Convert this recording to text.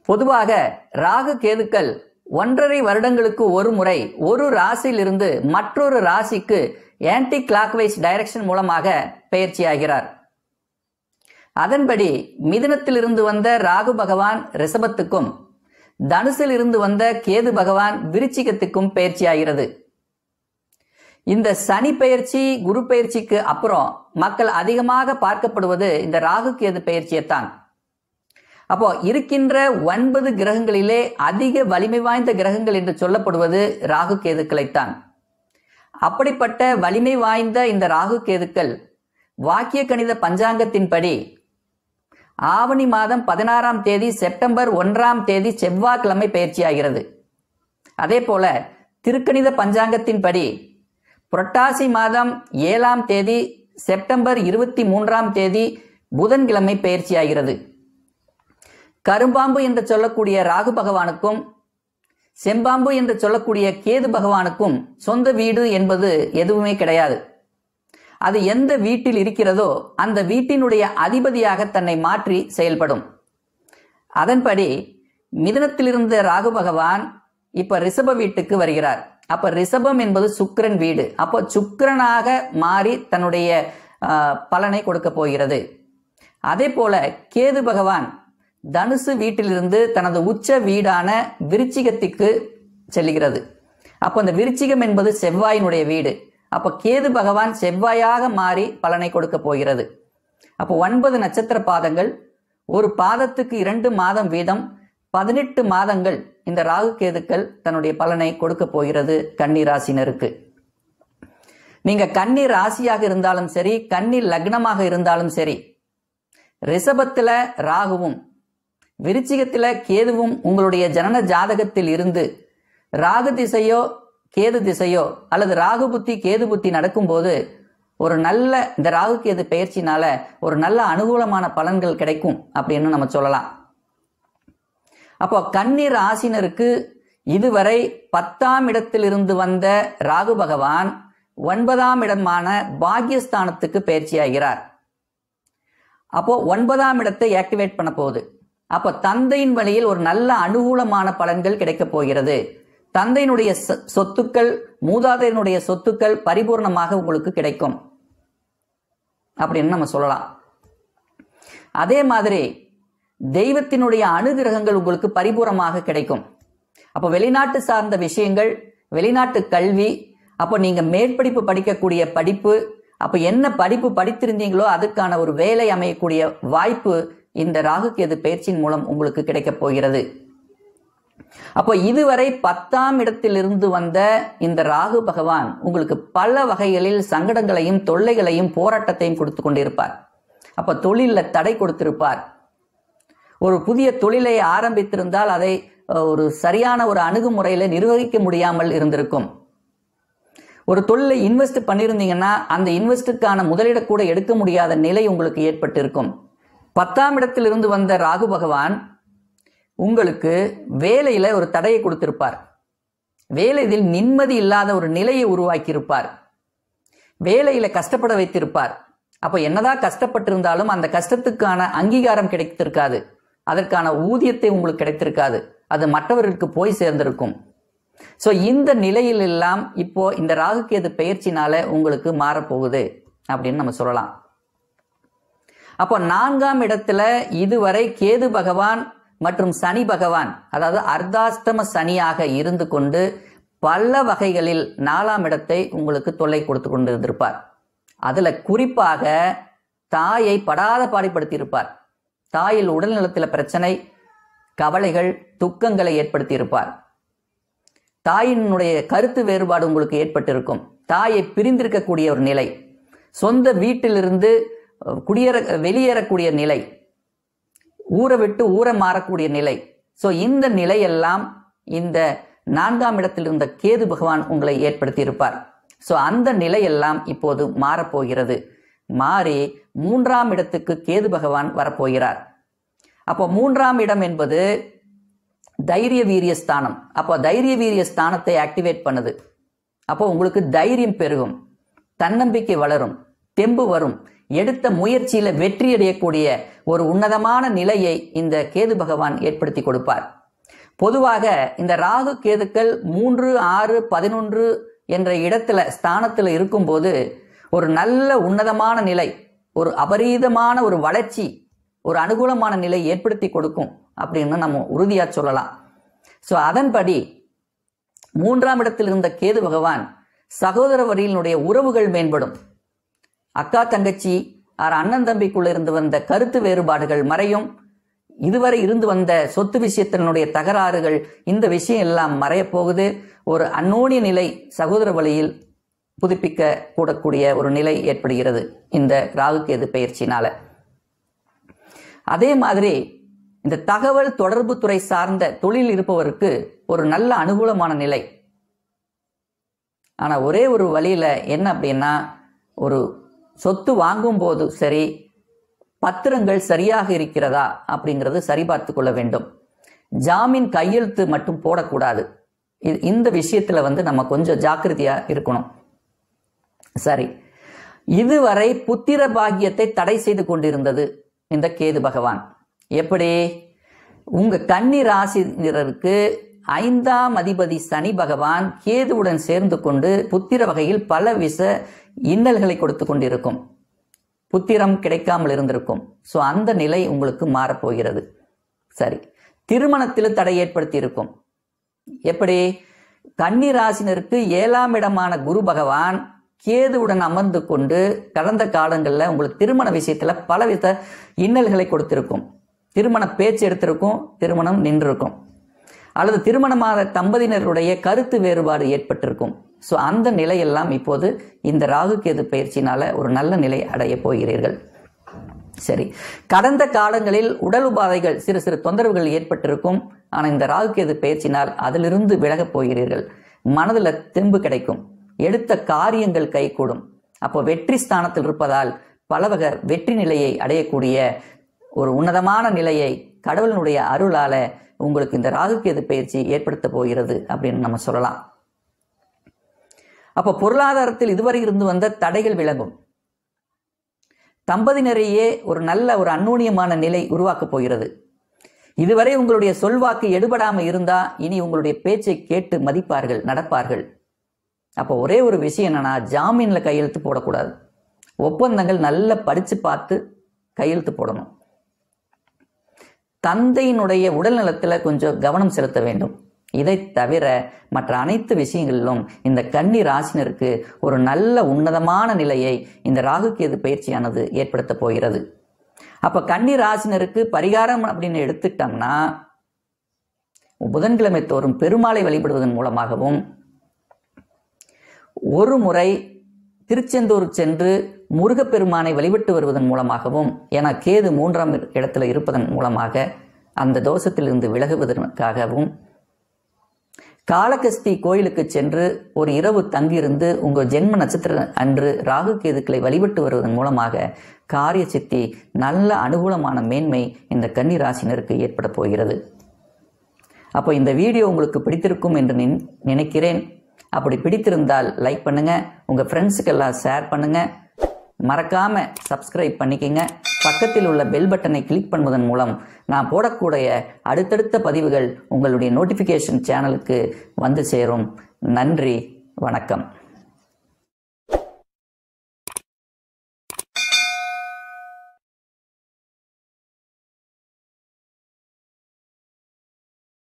பொதுவாக ராகு கேதுக்கள் ஒன்றரை வருடங்களுக்கு ஒரு முறை ஒரு ராசியிலிருந்து மற்றொரு ராசிக்கு ஆன்டி கிளாக்வைஸ் டைரக்ஷன் மூலமாக பெயர்ச்சியாகிறார் அதன்படி மிதுனத்திலிருந்து வந்த ராகு பகவான் ரிஷபத்துக்கும் தனுசில் இருந்து வந்த கேது பகவான் விருச்சிகத்துக்கும் பெயர்ச்சியாகிறது இந்த சனி பெயர்ச்சி குரு பெயர்ச்சிக்கு அப்புறம் மக்கள் அதிகமாக பார்க்கப்படுவது இந்த ராகு கேது பெயர்ச்சியைத்தான் அப்போ இருக்கின்ற ஒன்பது கிரகங்களிலே அதிக வலிமை வாய்ந்த கிரகங்கள் என்று சொல்லப்படுவது ராகு கேதுக்களைத்தான் அப்படிப்பட்ட வலிமை வாய்ந்த இந்த ராகு கேதுக்கள் வாக்கிய கணித பஞ்சாங்கத்தின்படி ஆவணி மாதம் பதினாறாம் தேதி செப்டம்பர் ஒன்றாம் தேதி செவ்வாய்க்கிழமை பயிற்சியாகிறது அதே போல திருக்கணித பஞ்சாங்கத்தின்படி புரட்டாசி மாதம் ஏழாம் தேதி செப்டம்பர் இருபத்தி மூன்றாம் தேதி புதன்கிழமை பயிற்சியாகிறது கரும்பாம்பு என்று சொல்லக்கூடிய ராகு பகவானுக்கும் செம்பாம்பு என்று சொல்லக்கூடிய கேது பகவானுக்கும் சொந்த வீடு என்பது எதுவுமே கிடையாது அது எந்த வீட்டில் இருக்கிறதோ அந்த வீட்டினுடைய அதிபதியாக தன்னை மாற்றி செயல்படும் அதன்படி மிதனத்தில் இருந்த ராகு பகவான் இப்ப ரிஷப வீட்டுக்கு வருகிறார் அப்ப ரிஷபம் என்பது சுக்கிரன் வீடு அப்போ சுக்கிரனாக மாறி தன்னுடைய ஆஹ், பலனை கொடுக்க போகிறது அதே போல கேது பகவான் தனுசு வீட்டிலிருந்து தனது உச்ச வீடான விருச்சிகத்திற்கு செல்கிறது அப்போ அந்த விருச்சிகம் என்பது செவ்வாயினுடைய வீடு அப்போ கேது பகவான் செவ்வாயாக மாறி பலனை கொடுக்க போகிறது அப்போ ஒன்பது நட்சத்திர பாதங்கள் ஒரு பாதத்துக்கு இரண்டு மாதம் வீதம் பதினெட்டு மாதங்கள் இந்த ராகு கேதுக்கள் தன்னுடைய பலனை கொடுக்க போகிறது கன்னி ராசினருக்கு நீங்க கன்னி ராசியாக இருந்தாலும் சரி கன்னி லக்னமாக இருந்தாலும் சரி ரிஷபத்துல ராகுவும் விருச்சிகத்துல கேதுவும் உங்களுடைய ஜனன ஜாதகத்தில் இருந்து ராகு திசையோ கேது திசையோ அல்லது ராகு புத்தி கேது புத்தி நடக்கும்போது ஒரு நல்ல இந்த ராகு கேது பயிற்சினால ஒரு நல்ல அனுகூலமான பலன்கள் கிடைக்கும் அப்படின்னு நம்ம சொல்லலாம் அப்போ கன்னி ராசினருக்கு இதுவரை பத்தாம் இடத்திலிருந்து வந்த ராகு பகவான் ஒன்பதாம் இடமான பாக்யஸ்தானத்துக்கு பயிற்சியாகிறார் அப்போ ஒன்பதாம் இடத்தை ஆக்டிவேட் பண்ண போகுது அப்போ தந்தையின் வழியில் ஒரு நல்ல அனுகூலமான பலன்கள் கிடைக்கப் போகிறது தந்தையினுடைய சொ- சொத்துக்கள் மூதாதையனுடைய சொத்துக்கள் பரிபூர்ணமாக உங்களுக்கு கிடைக்கும் அப்படின்னு நம்ம சொல்லலாம் அதே மாதிரி தெய்வத்தினுடைய அனுகிரகங்கள் உங்களுக்கு பரிபூரமாக கிடைக்கும் அப்போ வெளிநாட்டு சார்ந்த விஷயங்கள் வெளிநாட்டு கல்வி அப்போ நீங்க மேற்படிப்பு படிக்கக்கூடிய படிப்பு அப்போ என்ன படிப்பு படித்திருந்தீங்களோ அதுக்கான ஒரு வேலை அமையக்கூடிய வாய்ப்பு இந்த ராகு கேது பயிற்சியின் மூலம் உங்களுக்கு கிடைக்கப் போகிறது அப்போ இதுவரை பத்தாம் இடத்திலிருந்து வந்த இந்த ராகு பகவான் உங்களுக்கு பல வகைகளில் சங்கடங்களையும் தொல்லைகளையும் போராட்டத்தையும் கொடுத்து கொண்டிருப்பார் அப்ப தொழில்ல தடை கொடுத்திருப்பார் ஒரு புதிய தொழிலை ஆரம்பித்திருந்தால் அதை அஹ், ஒரு சரியான ஒரு அணுகுமுறையில நிர்வகிக்க முடியாமல் இருந்திருக்கும் ஒரு தொழிலை இன்வெஸ்ட் பண்ணியிருந்தீங்கன்னா அந்த இன்வெஸ்டுக்கான முதலீட கூட எடுக்க முடியாத நிலை உங்களுக்கு ஏற்பட்டிருக்கும் பத்தாம் இடத்திலிருந்து வந்த ராகு பகவான் உங்களுக்கு வேலையில ஒரு தடையை கொடுத்திருப்பார் வேலையில் நிம்மதி இல்லாத ஒரு நிலையை உருவாக்கியிருப்பார் வேலையில கஷ்டப்பட வைத்திருப்பார் அப்ப என்னதான் கஷ்டப்பட்டிருந்தாலும் அந்த கஷ்டத்துக்கான அங்கீகாரம் கிடைத்திருக்காது அதற்கான ஊதியத்தை உங்களுக்கு கிடைத்திருக்காது அது மற்றவர்களுக்கு போய் சேர்ந்திருக்கும் சோ இந்த நிலையில் எல்லாம் இப்போ இந்த ராகுகேது பெயர்ச்சினால உங்களுக்கு மாறப்போகுது அப்படின்னு நம்ம சொல்லலாம் அப்போ நான்காம் இடத்துல இதுவரை கேது பகவான் மற்றும் சனி பகவான் அதாவது அர்த்தாஷ்டம சனியாக இருந்து கொண்டு பல வகைகளில் நாலாம் இடத்தை உங்களுக்கு தொல்லை கொடுத்து கொண்டு இருந்திருப்பார் அதுல குறிப்பாக தாயை படாத பாடுபடுத்தி இருப்பார் தாயில் உடல் நலத்தில் பிரச்சனை கவலைகள் துக்கங்களை ஏற்படுத்தி இருப்பார் தாயினுடைய கருத்து வேறுபாடு உங்களுக்கு ஏற்பட்டிருக்கும் தாயை பிரிந்திருக்கக்கூடிய ஒரு நிலை சொந்த வீட்டிலிருந்து அஹ், குடியேற வெளியேறக்கூடிய நிலை ஊரை விட்டு ஊரை மாறக்கூடிய நிலை ஸோ இந்த நிலையெல்லாம் இந்த நான்காம் இடத்தில் இருந்த கேது பகவான் உங்களை ஏற்படுத்தி இருப்பார் ஸோ அந்த நிலையெல்லாம் இப்போது மாறப்போகிறது மாறி மூன்றாம் இடத்துக்கு கேது பகவான் வரப்போகிறார் அப்போ மூன்றாம் இடம் என்பது தைரிய வீரிய ஸ்தானம் அப்போ தைரிய வீரிய ஸ்தானத்தை ஆக்டிவேட் பண்ணுது அப்போ உங்களுக்கு தைரியம் பெருகும் தன்னம்பிக்கை வளரும் தெம்பு வரும் எடுத்த முயற்சியில வெற்றி அடையக்கூடிய ஒரு உன்னதமான நிலையை இந்த கேது பகவான் ஏற்படுத்தி கொடுப்பார் பொதுவாக இந்த ராகு கேதுக்கள் மூன்று ஆறு பதினொன்று என்ற இடத்துல ஸ்தானத்துல இருக்கும்போது ஒரு நல்ல உன்னதமான நிலை ஒரு அபரீதமான ஒரு வளர்ச்சி ஒரு அனுகூலமான நிலை ஏற்படுத்தி கொடுக்கும் அப்படின்னு நம்ம உறுதியா சொல்லலாம் ஸோ அதன்படி மூன்றாம் இடத்தில் இருந்த கேது பகவான் சகோதர வரியினுடைய உறவுகள் மேம்படும் அக்கா தங்கச்சி ஆர் அண்ணன் தம்பிக்குள்ள இருந்து வந்த கருத்து வேறுபாடுகள் மறையும் இதுவரை இருந்து வந்த சொத்து விஷயத்தினுடைய தகராறுகள் இந்த விஷயம் எல்லாம் மறையப் போகுது ஒரு அந்நோனிய நிலை சகோதர வழியில் புதுப்பிக்க கூடக்கூடிய ஒரு நிலை ஏற்படுகிறது இந்த ராகுகேது பயிற்சினால அதே மாதிரி இந்த தகவல் தொடர்பு துறை சார்ந்த தொழில் இருப்பவருக்கு ஒரு நல்ல அனுகூலமான நிலை ஆனா ஒரே ஒரு வழியில என்ன அப்படின்னா ஒரு சொத்து வாங்கும் போது சரி பத்திரங்கள் சரியாக இருக்கிறதா அப்படிங்கிறது சரிபார்த்து கொள்ள வேண்டும் ஜாமீன் கையெழுத்து மட்டும் போடக்கூடாது இது இந்த விஷயத்துல வந்து நம்ம கொஞ்சம் ஜாக்கிரதையா இருக்கணும் சரி இதுவரை புத்திர பாக்கியத்தை தடை செய்து கொண்டிருந்தது இந்த கேது பகவான் எப்படி உங்க கன்னி ராசினருக்கு ஐந்தாம் அதிபதி சனி பகவான் கேதுவுடன் சேர்ந்து கொண்டு புத்திர வகையில் பல விச இன்னல்களை கொடுத்து கொண்டிருக்கும் புத்திரம் கிடைக்காமல் இருந்திருக்கும் ஸோ அந்த நிலை உங்களுக்கு மாறப்போகிறது சரி திருமணத்தில் தடை ஏற்படுத்தி இருக்கும் எப்படி கன்னி ராசினருக்கு ஏழாம் இடமான குரு பகவான் கேதுவுடன் அமர்ந்து கொண்டு கடந்த காலங்களில் உங்களுக்கு திருமண விஷயத்துல பலவித இன்னல்களை கொடுத்திருக்கும் திருமண பேச்சு எடுத்திருக்கும் திருமணம் நின்றிருக்கும் அல்லது திருமணமான தம்பதியினருடைய கருத்து வேறுபாடு ஏற்பட்டிருக்கும் ஸோ அந்த நிலையெல்லாம் இப்போது இந்த ராகு கேது பயிற்சினால ஒரு நல்ல நிலை அடைய போகிறீர்கள் சரி கடந்த காலங்களில் உடல் உபாதைகள் சிறு சிறு தொந்தரவுகள் ஏற்பட்டிருக்கும் ஆனால் இந்த ராகு கேது பயிற்சினால் அதிலிருந்து விலகப் போகிறீர்கள் மனதில் தெம்பு கிடைக்கும் எடுத்த காரியங்கள் கைகூடும் அப்போ வெற்றி ஸ்தானத்தில் இருப்பதால் பல வகை வெற்றி நிலையை அடையக்கூடிய ஒரு உன்னதமான நிலையை கடவுளினுடைய அருளால உங்களுக்கு இந்த ராகுகேது பயிற்சி ஏற்படுத்த போகிறது அப்படின்னு நம்ம சொல்லலாம் அப்போ பொருளாதாரத்தில் இதுவரை இருந்து வந்த தடைகள் விலகும் தம்பதியினரையே ஒரு நல்ல ஒரு அந்நூன்யமான நிலை உருவாக்கப் போகிறது இதுவரை உங்களுடைய சொல்வாக்கு எடுபடாம இருந்தா இனி உங்களுடைய பேச்சை கேட்டு மதிப்பார்கள் நடப்பார்கள் அப்போ ஒரே ஒரு விஷயம் என்னன்னா ஜாமீன்ல கையெழுத்து போடக்கூடாது ஒப்பந்தங்கள் நல்லா படிச்சு பார்த்து கையெழுத்து போடணும் தந்தையினுடைய உடல் நலத்துல கொஞ்சம் கவனம் செலுத்த வேண்டும் இதை தவிர மற்ற அனைத்து விஷயங்களிலும் இந்த கன்னி ராசினருக்கு ஒரு நல்ல உன்னதமான நிலையை இந்த ராகுகேது பயிற்சியானது ஏற்படுத்த போகிறது அப்ப கன்னி ராசினருக்கு பரிகாரம் அப்படின்னு எடுத்துட்டோம்னா புதன்கிழமை தோறும் பெருமாளை வழிபடுவதன் மூலமாகவும் ஒரு முறை திருச்செந்தூர் சென்று முருகப்பெருமானை வழிபட்டு வருவதன் மூலமாகவும் என கேது மூன்றாம் இடத்துல இருப்பதன் மூலமாக அந்த தோஷத்திலிருந்து விலகுவதற்காகவும் காலகஸ்தி கோயிலுக்கு சென்று ஒரு இரவு தங்கியிருந்து உங்கள் ஜென்ம நட்சத்திர அன்று ராகு கேதுக்களை வழிபட்டு வருவதன் மூலமாக காரிய சித்தி நல்ல அனுகூலமான மேன்மை இந்த கன்னி ராசினருக்கு ஏற்பட போகிறது அப்போ இந்த வீடியோ உங்களுக்கு பிடித்திருக்கும் என்று நின்- நினைக்கிறேன் அப்படி பிடித்திருந்தால் லைக் பண்ணுங்க உங்க ஃப்ரெண்ட்ஸுக்கெல்லாம் ஷேர் பண்ணுங்க மறக்காம சப்ஸ்கிரைப் பண்ணிக்கங்க பக்கத்தில் உள்ள பெல் பட்டனை கிளிக் பண்ணுவதன் மூலம் நான் போடக்கூடிய அடுத்தடுத்த பதிவுகள் உங்களுடைய நோட்டிஃபிகேஷன் சேனலுக்கு வந்து சேரும் நன்றி வணக்கம்